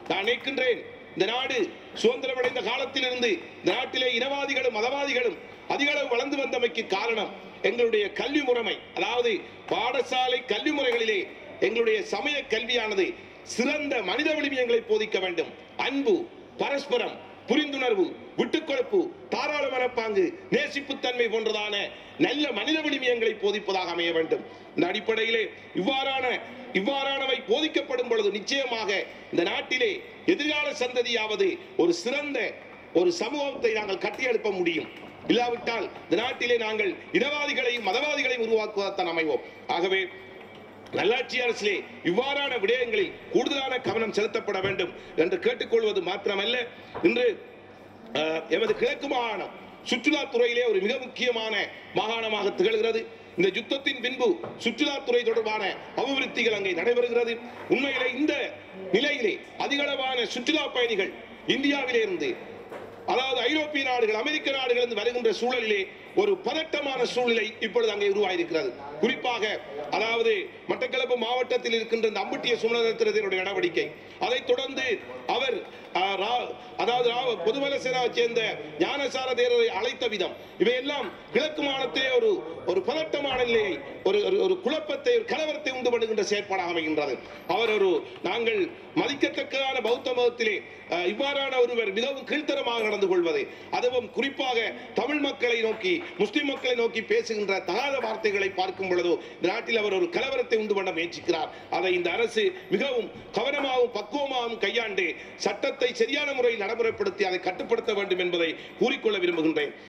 நான் நினைக்கின்றேன் இந்த நாடு சுதந்திரமடைந்த காலத்திலிருந்து இந்த நாட்டிலே இனவாதிகளும் மதவாதிகளும் அதிக அளவு வளர்ந்து வந்தமைக்கு காரணம் எங்களுடைய கல்வி முறைமை அதாவது பாடசாலை கல்வி முறைகளிலே எங்களுடைய சமய கல்வியானது சிறந்த மனித விழுமியங்களை போதிக்க வேண்டும் அன்பு பரஸ்பரம் புரிந்துணர்வு விட்டுக்கொடுப்பு தாராள மனப்பாங்கு நேசிப்புத்தன்மை போன்றதான நல்ல மனித விழுமியங்களை போதிப்பதாக அமைய வேண்டும் இந்த அடிப்படையிலே இவ்வாறான இவ்வாறானவை போதிக்கப்படும் பொழுது நிச்சயமாக இந்த நாட்டிலே எதிர்கால சந்ததியாவது ஒரு சிறந்த ஒரு சமூகத்தை நாங்கள் கட்டியெழுப்ப முடியும் இல்லாவிட்டால் இந்த நாட்டிலே நாங்கள் இனவாதிகளையும் மதவாதிகளையும் உருவாக்குவதற்தான் அமைவோம் ஆகவே நல்லாட்சி அரசிலே இவ்வாறான விடயங்களில் கூடுதலான கவனம் செலுத்தப்பட வேண்டும் என்று கேட்டுக்கொள்வது மாத்திரமல்ல இன்று அஹ், எமது கிழக்கு மாகாணம் சுற்றுலாத்துறையிலே ஒரு மிக முக்கியமான மாகாணமாக திகழ்கிறது இந்த யுத்தத்தின் பின்பு சுற்றுலாத்துறை தொடர்பான அபிவிருத்திகள் அங்கே நடைபெறுகிறது உண்மையிலே இந்த நிலையிலே அதிகளவான சுற்றுலா பயணிகள் இந்தியாவிலே இருந்து அதாவது ஐரோப்பிய நாடுகள் அமெரிக்க நாடுகள் இருந்து வருகின்ற சூழலிலே ஒரு பதட்டமான சூழ்நிலை இப்பொழுது அங்கே உருவாயிருக்கிறது குறிப்பாக அதாவது மட்டக்களப்பு மாவட்டத்தில் இருக்கின்ற இந்த அம்புட்டிய சுமணத்தினுடைய நடவடிக்கை அதைத் தொடர்ந்து அவர் ஆ, ரா- அதாவது ரா- பொதுபல சேனாவைச் சேர்ந்த ஞானசார தேரரை அழைத்த விதம் இவையெல்லாம் கிழக்கு மாநிலத்திலே ஒரு ஒரு பதட்டமான நிலையை ஒரு ஒரு- ஒரு குழப்பத்தை ஒரு கலவரத்தை உண்டு பண்ணுகின்ற செயற்பாடாக அமைகின்றது அவர் ஒரு நாங்கள் மதிக்கத்தக்கதான பௌத்த மதத்திலே அஹ், இவ்வாறான ஒருவர் மிகவும் கீழ்த்தரமாக நடந்து கொள்வது அதுவும் குறிப்பாக தமிழ் மக்களை நோக்கி முஸ்லிம் மக்களை நோக்கி பேசுகின்ற தகாத வார்த்தைகளை பார்க்கும் பொழுதோ இந்த நாட்டில் அவர் ஒரு கலவரத்தை உண்டு பண்ண முயற்சிக்கிறார் அதை இந்த அரசு மிகவும் கவனமாகவும் பக்குவமாகவும் கையாண்டு சட்டத்தை சரியான முறையில் நடைமுறைப்படுத்தி அதை கட்டுப்படுத்த வேண்டும் என்பதை கூறிக்கொள்ள விரும்புகின்றேன்